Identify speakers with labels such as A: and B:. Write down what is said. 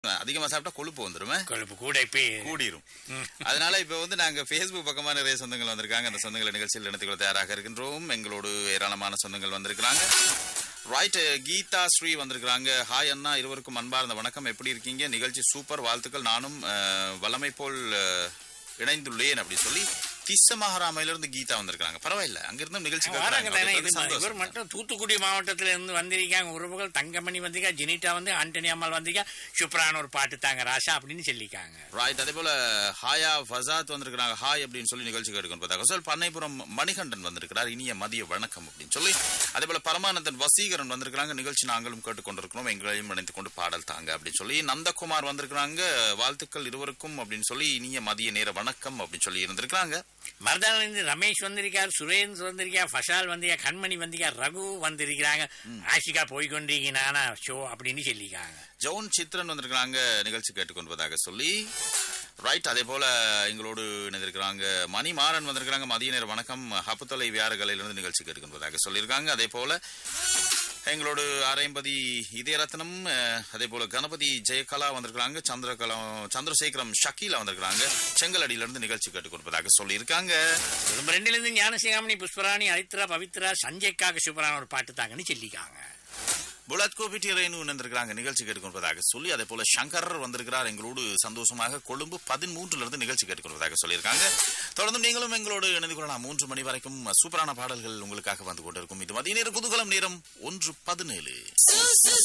A: அதிகமா சாப்பிட்டா கொழுப்பு வந்துருமே
B: கொழுப்பு கூட இப்ப
A: கூடிரும் அதனால இப்ப வந்து நாங்க Facebook பக்கமா நிறைய சொந்தங்கள் வந்திருக்காங்க அந்த சொந்தங்களை நிகழ்ச்சியில் இணைத்துக் கொள்ள தயாராக இருக்கின்றோம் எங்களோடு ஏராளமான சொந்தங்கள் வந்திருக்கிறாங்க ரைட் கீதா ஸ்ரீ வந்திருக்கிறாங்க ஹாய் அண்ணா இருவருக்கும் அன்பார்ந்த வணக்கம் எப்படி இருக்கீங்க நிகழ்ச்சி சூப்பர் வாழ்த்துக்கள் நானும் அஹ், வளமை போல் அஹ், இணைந்துள்ளேன் அப்படி சொல்லி திஸ்ஸ மகாராமையிலிருந்து கீதா வந்திருக்காங்க பரவாயில்ல அங்கிருந்தும் நிகழ்ச்சி
B: வராங்க தானே இது
A: கேட்கறாங்க.
B: இவர்
A: சந்தோஷம்.
B: மட்டும் தூத்துக்குடி மாவட்டத்துல இருந்து வந்திருக்காங்க உறவுகள் தங்கமணி வந்திருக்கா ஜெனிட்டா வந்து ஆண்டனி அம்மாள் வந்திருக்கா சூப்பரான ஒரு பாட்டு தாங்க ராசா அப்படின்னு சொல்லிக்காங்க
A: ரைட் அதே போல ஹாயா ஃபசாத் வந்திருக்கிறாங்க ஹாய் அப்படின்னு சொல்லி நிகழ்ச்சி கேட்டுக்கொண்டு பார்த்தாங்க சொல் பண்ணைபுரம் மணிகண்டன் வந்திருக்கிறார் இனிய மதிய வணக்கம் அப்படின்னு சொல்லி அதே போல பரமானந்தன் வசீகரன் வந்திருக்கிறாங்க நிகழ்ச்சி நாங்களும் கேட்டுக்கொண்டிருக்கிறோம் எங்களையும் இணைத்துக் கொண்டு பாடல் தாங்க அப்படின்னு சொல்லி நந்தகுமார் வந்திருக்கிறாங்க வாழ்த்துக்கள் இருவருக்கும் அப்படின்னு சொல்லி இனிய மதிய நேர வணக்கம் அப்படின்னு சொல்லி இருந்திருக்கிறாங்க
B: மருதானிலிருந்து ரமேஷ் வந்திருக்கார் சுரேന്ദ്ர வந்திருக்கா ஃபஷால் வந்திருக்கா கண்மணி வந்திருக்கா ரகு வந்திருக்கிறாங்க ஆஷிகா போய்கொண்டிருக்கிறானா ஷோ அப்படின்னு சொல்லிக்காங்க
A: ஜவுன் சித்ரன் வந்திருக்கிறாங்க நிகழ்ச்சி கேட்டுக்கொள்வதாக சொல்லி ரைட் அதே போல எங்களோடு இணைந்திருக்கிறாங்க மணிமாறன் வந்திருக்கிறாங்க மதிய நேர வணக்கம் ஹப்புத்தொலை வியாரகலையிலிருந்து நிகழ்ச்சி கேட்டுக்கொள்வதாக சொல்லியிருக்காங்க அதே போல எங்களோடு அரைம்பதி இதயரத்னம் அஹ், அதே போல கணபதி ஜெயகலா வந்திருக்கிறாங்க சந்திரகலம் சந்திரசேகரம் ஷக்கீலா வந்திருக்கிறாங்க செங்கலடியிலிருந்து நிகழ்ச்சி கேட்டுக்கொள்வதாக சொல்லியிருக்காங்க
B: குடும்ப ரெண்டுல இருந்து ஞானசிகாமணி புஷ்பராணி அரித்ரா பவித்ரா சஞ்சய்க்காக சூப்பரான ஒரு பாட்டு தாங்கன்னு சொல்லிக்காங்க
A: புலத் கோபிட்டி ரேணு இணைந்திருக்கிறாங்க நிகழ்ச்சி கேட்டுக்கொள்வதாக சொல்லி அதே போல சங்கர் வந்திருக்கிறார் எங்களோடு சந்தோஷமாக கொழும்பு பதிமூன்றுல இருந்து நிகழ்ச்சி கேட்டுக்கொள்வதாக சொல்லியிருக்காங்க தொடர்ந்து நீங்களும் எங்களோடு இணைந்து கொள்ளலாம் மூன்று மணி வரைக்கும் சூப்பரான பாடல்கள் உங்களுக்காக வந்து கொண்டிருக்கும் இது மதிய நேர குதூகலம் நேரம் ஒன்று பதினேழு